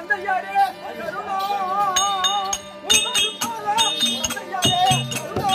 தந்தையாரே கருணா உங்கள் பாலா தந்தையாரே கருணா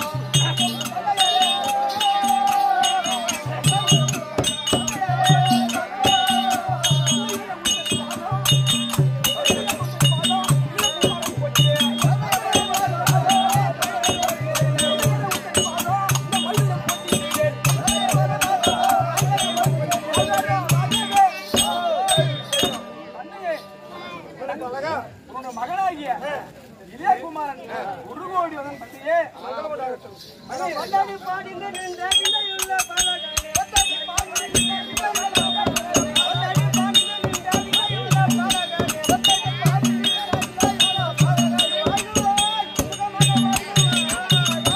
உன்னோட மகனாகிய இளையகுமாரன் ஒரு கோடி வதன் பற்றியே பல்லாடி பாடிந்து நின்ற விலையுள்ள பாலகனே. பல்லாடி பாடிந்து நின்ற விலையுள்ள பாலகனே. பல்லாடி பாடிந்து நின்ற விலையுள்ள பாலகனே. பல்லாடி பாடிந்து நின்ற விலையுள்ள பாலகனே. வாழ்வாய், சுகமான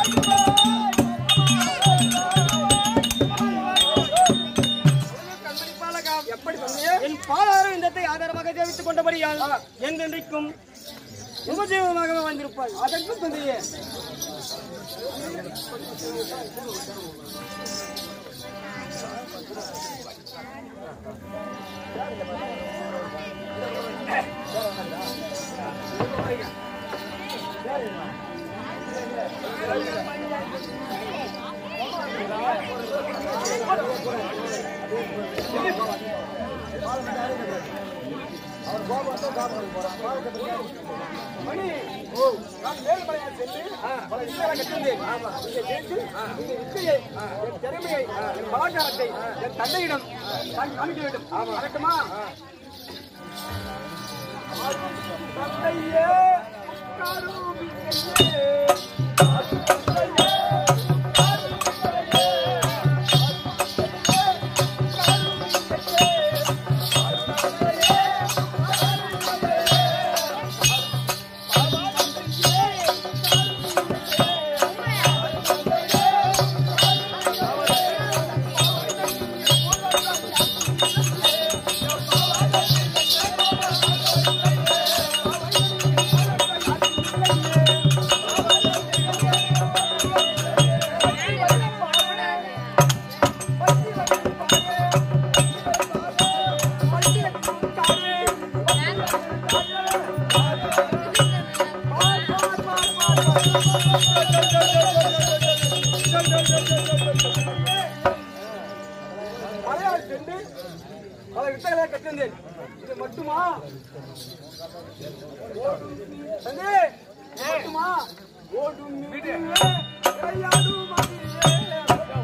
வாழ்வாய். எப்படி சொன்னீங்க என் பாலாறு இந்தத்தை ஆதாரமாக ஜெபித்துக் கொண்டபடியால் என்றென்றைக்கும் உபஜீவமாக வந்திருப்பாய் அதற்கும் தந்தையே மணி ஓ நான் மேல்மலையார் சென்று பல வித்தைகளை கற்றிருந்தேன் இங்கே ஜெயித்து இந்த வித்தையை என் திறமையை என் கலாச்சாரத்தை என் தந்தையிடம் நான் காமிக்க வேண்டும் வரட்டுமா தந்தையே கருவித்தையே மலையாள சென்று பல வித்தைகளை கற்றிருந்தேன் இது மட்டுமா தந்தை, இது மட்டுமா ஓடும் வீடு விளையாடும் மதிலே.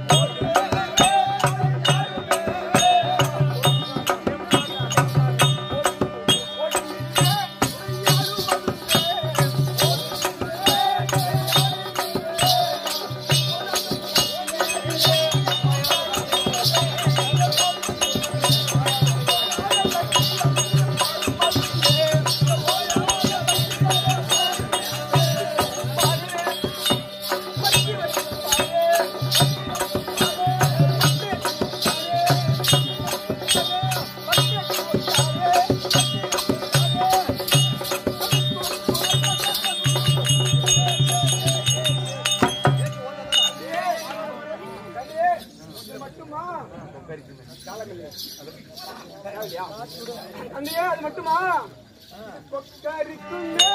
தந்தையே, இது மட்டுமா தந்தையே அது மட்டுமா கொக்கரிக்குள்ளே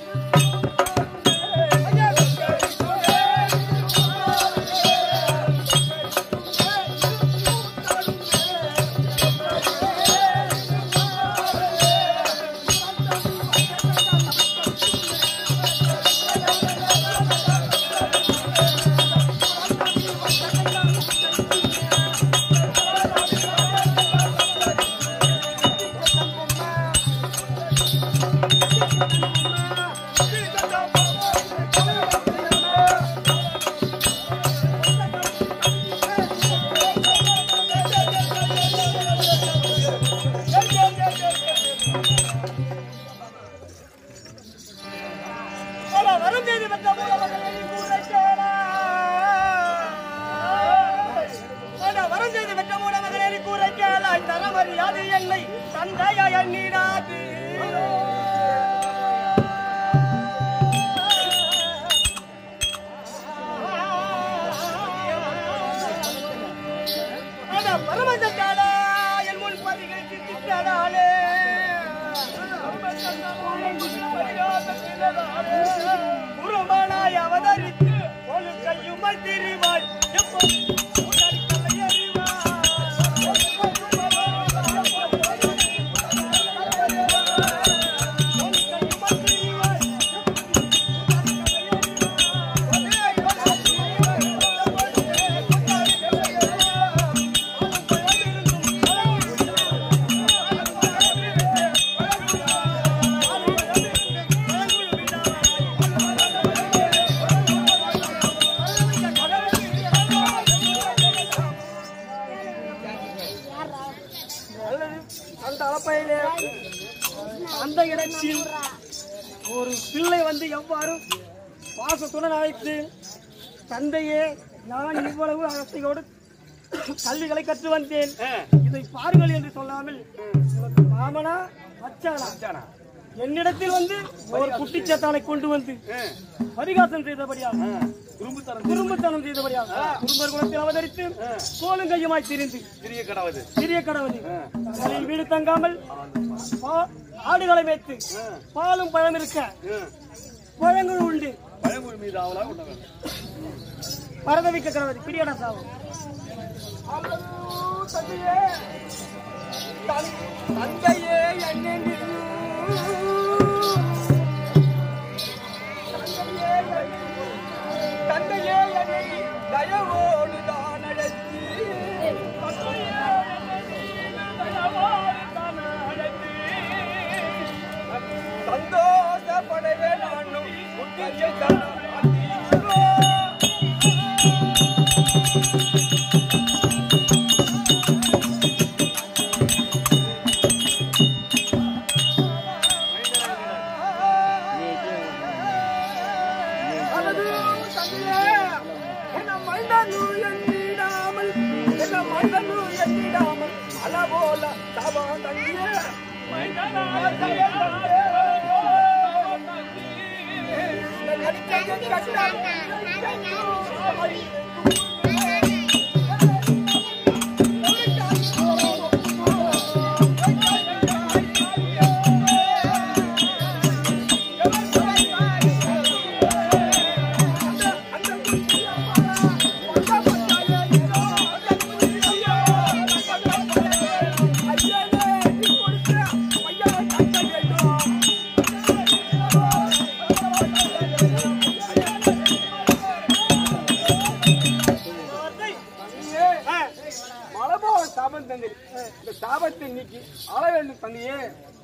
பல வரும் தேதி பெற்ற மூலமகளை கூற கேளா. பல வரும் தேதி பெற்ற மூலமகளை கூற கேளாய். தரமறியாது என்னை தந்தையாய் எண்ணிடாது. அட பரமதத்தாலா, என் முன் பரிகை திட்டித்தராளே. கையுமாய் திரிவாய் எப்போது உன்னை அல்லது அந்த அளப்பையிலே அந்த இடத்தில் ஒரு பிள்ளை வந்து எவ்வாறு பாசத்துடன் அழைத்து தந்தையே நான் இவ்வளவு ஆசையோடு கல்விகளை கற்று வந்தேன் இதை பாருங்கள் என்று சொல்லாமல் உனக்கு மாமனா மச்சானா என்னிடத்தில் வந்து ஒரு குட்டிச்சத்தானை கொண்டு வந்து பரிகாசம் செய்தபடியாக குறும்புத்தனம் செய்தபடியாக குறும்பர் குலத்தில் அவதரித்து கோலும் கையுமாய் திரிந்து சிறிய கடவுது சிறிய கடவுளி தங்களின் வீடு தங்காமல் பா- ஆடுகளை வைத்து பாலும் பழம் இருக்க பழங்கள் உண்டு பழங்குடி மீது ஆவலா கொண்டவன் பரதவிக்க கடவுளி பிரியடா சாவம் தந்தையே என்னை தந்தையே என்னை தயவோடு தான் அழைத்து சந்தோஷப்படவே நானும் முக்கிய அளவோல தவா தங்கிய மலபோ சாபம் தந்தை இந்த சாபத்தை நீக்கி ஆள வேண்டும் தந்தையே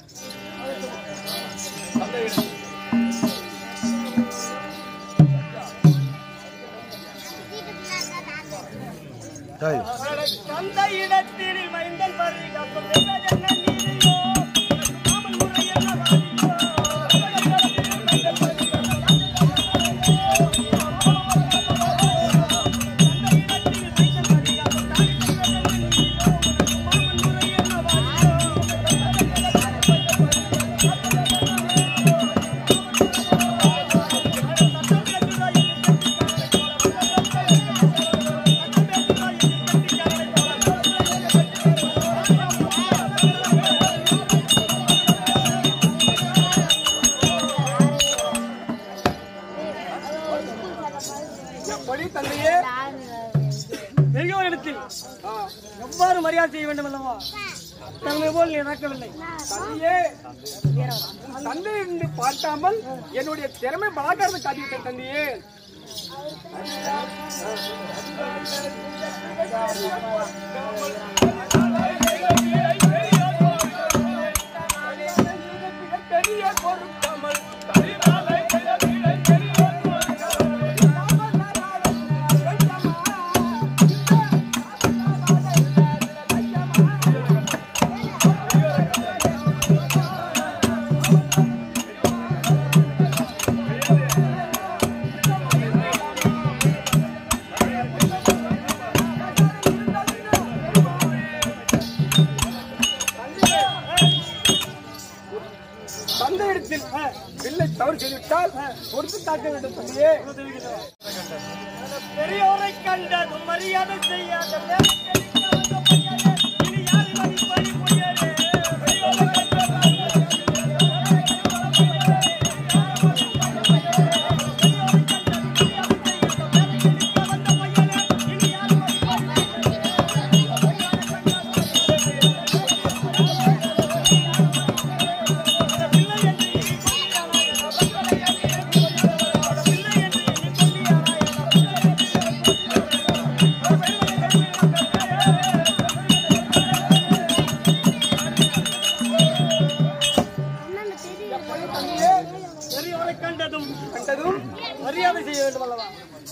அந்த இடத்தில் மைந்தன் பரிகாசம் செய்வதென்ன நீதியோ? உனக்கு மாமன் முறை என்ன வாதியோ? அந்த இடத்தில் மைந்தன் பரிகாசம் தானே செய்வதென்ன நீதியோ? உனக்கு மாமன் முறை என்ன வாதியோ? எப்படி தந்தையே பெரியோரிடத்தில் எவ்வாறு மரியாதை செய்ய வேண்டும் அல்லவா தங்களை போல் நீ நடக்கவில்லை தந்தையே தந்தை என்று பார்க்காமல் என்னுடைய திறமை பலாக்காரத்தை காட்டிவிட்டேன் தந்தையே பெரிய பொருட்காமல் தந்தையிடத்தில் வில்லை தவறு செய்துவிட்டால் பொறுத்து தாக்க வேண்டும் தந்தையே பெரியோரை கண்டதும் மரியாதை செய்யாத மேற்கடிக்க வந்த பையனே, இனி யாரை மதிப்படி பொய்யனே? பெரியோரை கண்டதும் கண்டதும் கண்டதும் மரியாதை செய்ய வேண்டும் அல்லவா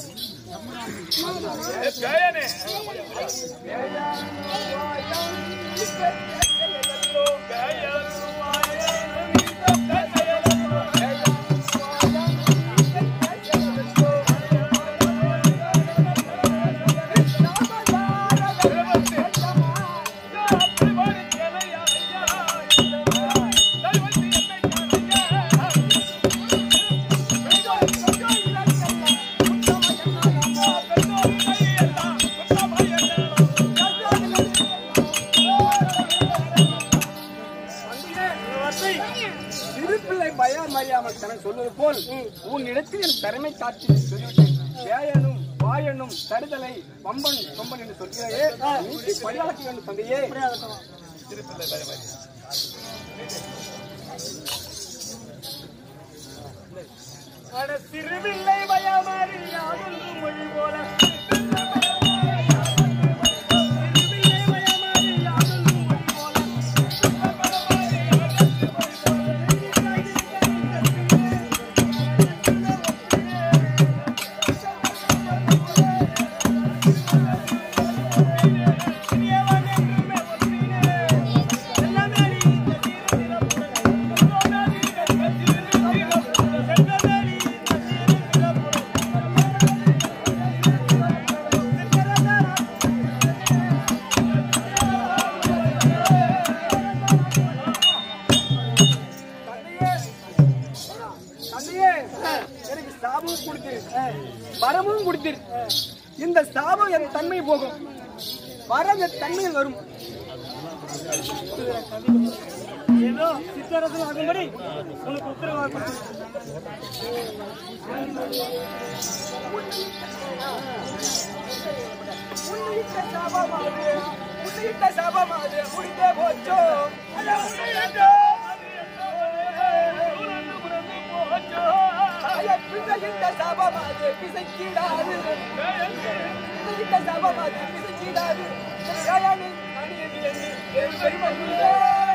வார்த்தை திருப்பிள்ளை பயம் அறியாமல் தன சொல்வது போல் உன் இடத்தில் என் திறமை காட்டி சொல்லிவிட்டேன் வேயனும் வாயனும் தடுதலை வம்பன் கொம்பன் என்று சொல்கிறாயே நீட்டி பழியாக்க வேண்டும் தந்தையே மரியாதை அட சிறுவில்லை பயமாறி யாதொன்று மொழி போல சிறுவில்லை பயமாறி யாதொன்று மொழி போல சிறியவன் என்றுமே ஒற்றினே செல்லமேலி தந்தையே எனக்கு சாபமும் கொடுத்தீர் வரமும் கொடுத்தீர் இந்த சாபம் என் தன்மை போகும் வரம் என் தன்மையில் வரும் ஏதோ சித்தரசன் ஆகும்படி உனக்கு உத்தரவாக உன்னிட்ட சாபமாது உன்னிட்ட சாபமாது முடிந்தே போச்சோ ஐயா, பிசைகின்ற சாபமாது பிசைக்கிடாது பிசைகின்ற சாபமாது பிசைக்கிடாது யாயானி அணியது என்று என் பெருமை உள்ளே.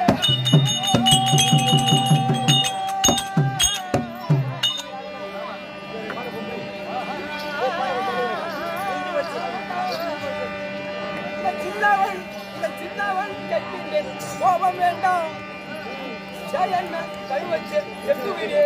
இந்த சின்னவன் இந்த சின்னவன் கேட்கின்றேன் கோபம் வேண்டாம் ஜெயண்ண கை வச்சு எட்டு வீடே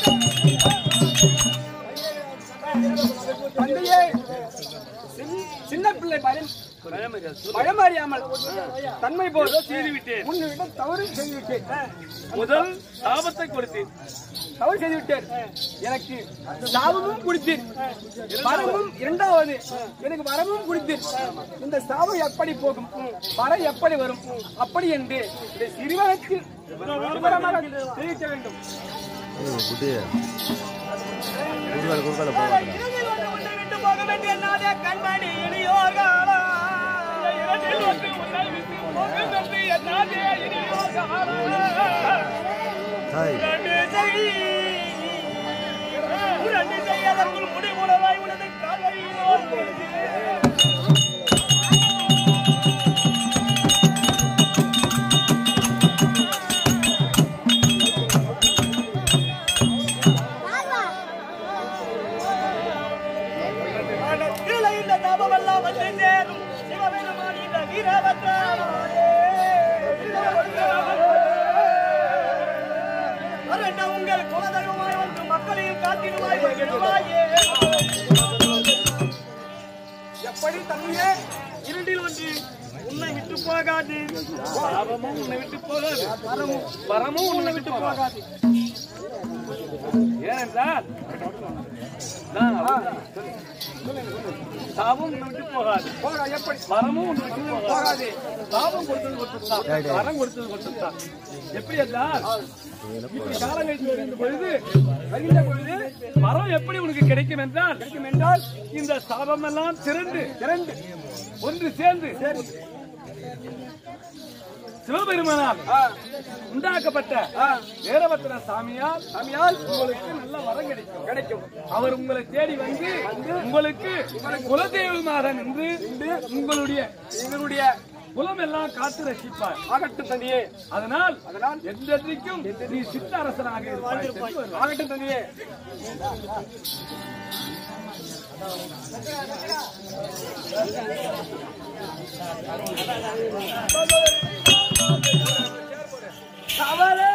தந்தையே சின்- சின்ன பிள்ளை பயம் பயம் அறியாமல் தன்மை போல் செய்துவிட்டேன். உன்னிடம் தவறு செய்துவிட்டேன் முதல் சாபத்தை கொடுத்தேன் தவறு செய்துவிட்டேன் எனக்கு சாபமும் குடித்தீர் வரமும் இரண்டாவது எனக்கு வரமும் குடித்தீர் இந்த சாபம் எப்படி போகும் வர எப்படி வரும் அப்படி என்று இந்த சிறுவனத்தில் விவரமாக தெரிவிக்க வேண்டும் குட்டி குறுக்கால குறுக்கால போவாங்க இரவில் வந்து உன்னை விட்டு போக வேண்டிய நாதே கண்மணி இனியோகாலா. இரண்டில் ஒன்று உன்னை விட்டு போகும் என்று என்னாலே இனியோகாலா. ஹாய் இரண்டு செய். இரண்டு செய் அதற்குள் முடிவுணவாய் உனது கால்வழியிலோ கீழே இந்த தாபமெல்லாம் வந்து சேரும் சிவபெருமான் இந்த வீரபத்ரனாலே. அரண்ட உங்கள் குலதெய்வமாய் வந்து மக்களையும் காத்திடுவாய் மகிழுவாயே. எப்படி தந்தையே இருண்டில் ஒன்று உன்னை விட்டு போகாது சாபமும் உன்னை விட்டு போகாது வரமும் வரமும் உன்னை விட்டு போகாது ஏனென்றால் நான் அப்படிதான். சாபம் உன்னை விட்டு போகாது போக எப்படி வரமும் உன்னை விட்டு போகாது சாபம் கொடுத்தது கொடுத்துட்டான் வரம் கொடுத்தது கொடுத்துட்டான் எப்படி என்றால் இப்படி காலம் கழித்து வருகின்ற பொழுது வருகின்ற பொழுது வரம் எப்படி உனக்கு கிடைக்கும் என்றால் கிடைக்கும் என்றால் இந்த சாபம் எல்லாம் திரண்டு திரண்டு ஒன்று சேர்ந்து சிவபெருமானால் உண்டாக்கப்பட்ட வீரபத்திர சாமியால் சாமியால் உங்களுக்கு நல்ல வரம் கிடைக்கும் கிடைக்கும் அவர் உங்களை தேடி வந்து உங்களுக்கு குலதெய்வமாக நின்று உங்களுடைய எங்களுடைய குலம் எல்லாம் காத்து ரசிப்பார் ஆகட்டும் தந்தையே அதனால் அதனால் என்றென்றைக்கும் நீ சித்த அரசனாக இருப்பாய் சென்று வருவாய். ஆகட்டும் தந்தையே அவரே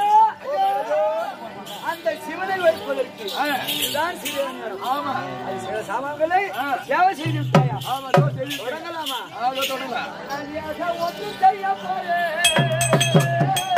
அந்த சிவனை வைப்பதற்கு இதுதான் சிறிய நேரம். ஆமா அது சில சாமான்களை சேவை செய்து விட்டாயா ஆமா இதோ தெரியுது. தொடங்கலாமா ஆ, இதோ தொடங்கலாம். அடியாக ஒன்று செய்ய போறேன்.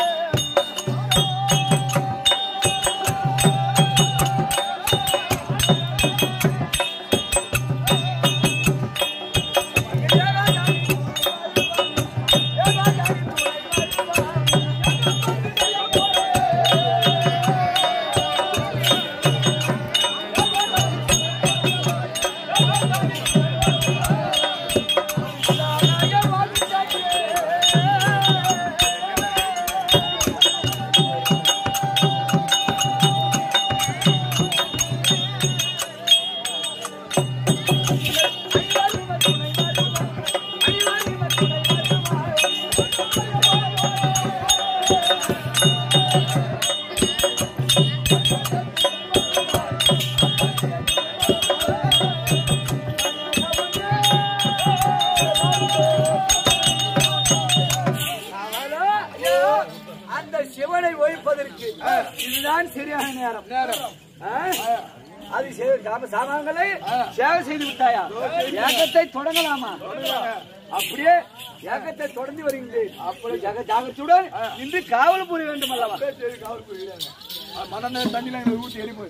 அவரோ, ஐயோ, அந்த சிவனை ஒழிப்பதற்கு இதுதான் சரியான நேரம் நேரம் ஆ? அது சே- சாம- சாமான்களை சேவை செய்து விட்டாயா ஏகத்தை தொடங்கலாமா அப்படியே ஏகத்தை தொடர்ந்து வருகின்றேன் அப்படி ஜக ஜாகத்துடன் இன்று காவல் புரிய வேண்டும் அல்லவா சரி, சரி, காவல் புரியுறாங்க. ஆ, மணல் தண்ணிலாம் எங்களுக்கு ஊத்தி எரியும்போது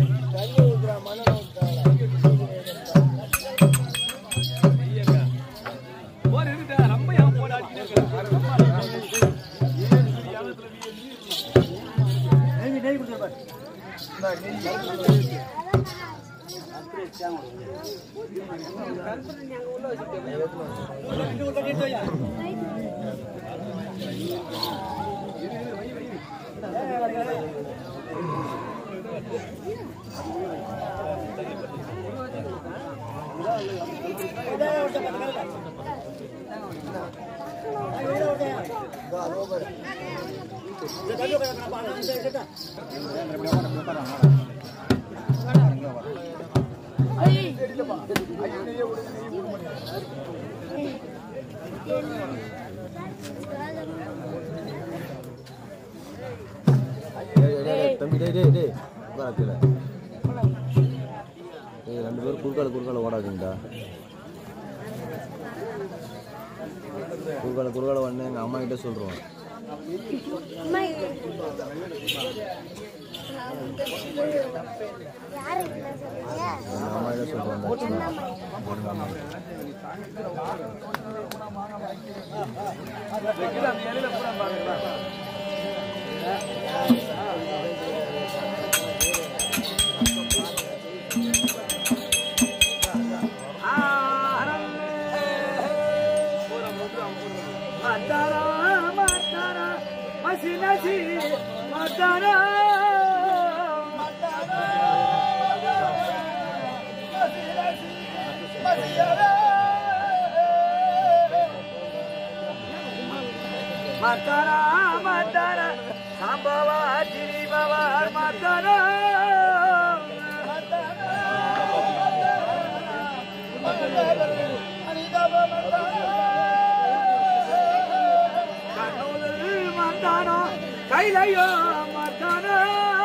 போர் இருக்குடா, ரொம்ப ஏன் போட அடிக்கிறீங்க? டேய், டேய், டேய், தம்பி டேய் டேய் டேய் உட்கார கீழே டேய் ரெண்டு பேரும் குறுக்கால குறுக்கால ஓடாதீங்கடா குறுக்கால குறுக்கால உடனே எங்கள் அம்மா கிட்ட சொல்கிறோம் எங்கள் அம்மா கிட்ட சொல்கிறோம் வைக்கிற அந்த இலையில பூரா பாருங்களா? மாத்தாரா மாத்தாரா மசி நசி மாத்தாரா மாத்தாரா மாத்தாரா சாம்பவா ஜீவவா மாத்தாரா கண்ணூரில் மாத்தாரா கைலையோ மாத்தாரா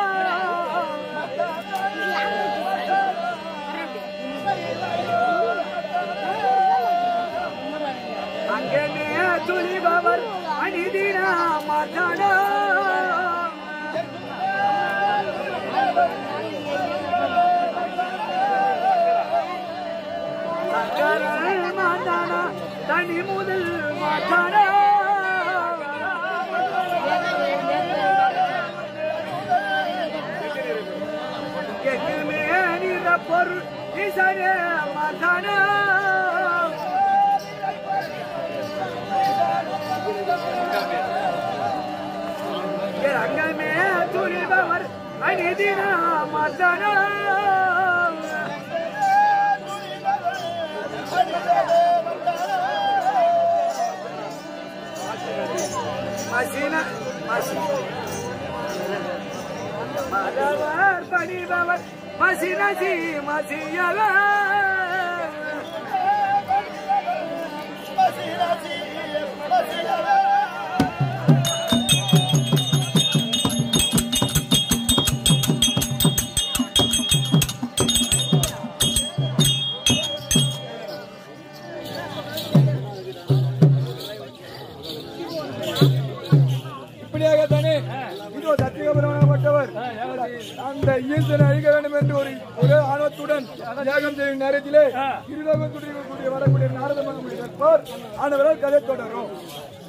அங்கே துளிபவர் அனிதினா மாத்தாரா சங்கரன் மாத்தாரா தனி முதல் மாத்தாரா எங்குமே நிற பொருள் இசனே மாத்தாரா ரங்கமே துணிபவர் அனிதினா மாத்தாரா மசின மசி மதவர் பணிபவர் மசினசி மசியல இப்படியாக தானே இதோ சத்தியபிரமணப்பட்டவர் அந்த ஈசனை அழிக்க வேண்டும் என்று ஒரு ஒரே ஆணவத்துடன் தியாகம் செய்யும் நேரத்திலே இருலோகத்துடைய வரக்கூடிய நாரத மகனுடைய ஆனவரால் கதை தொடரும்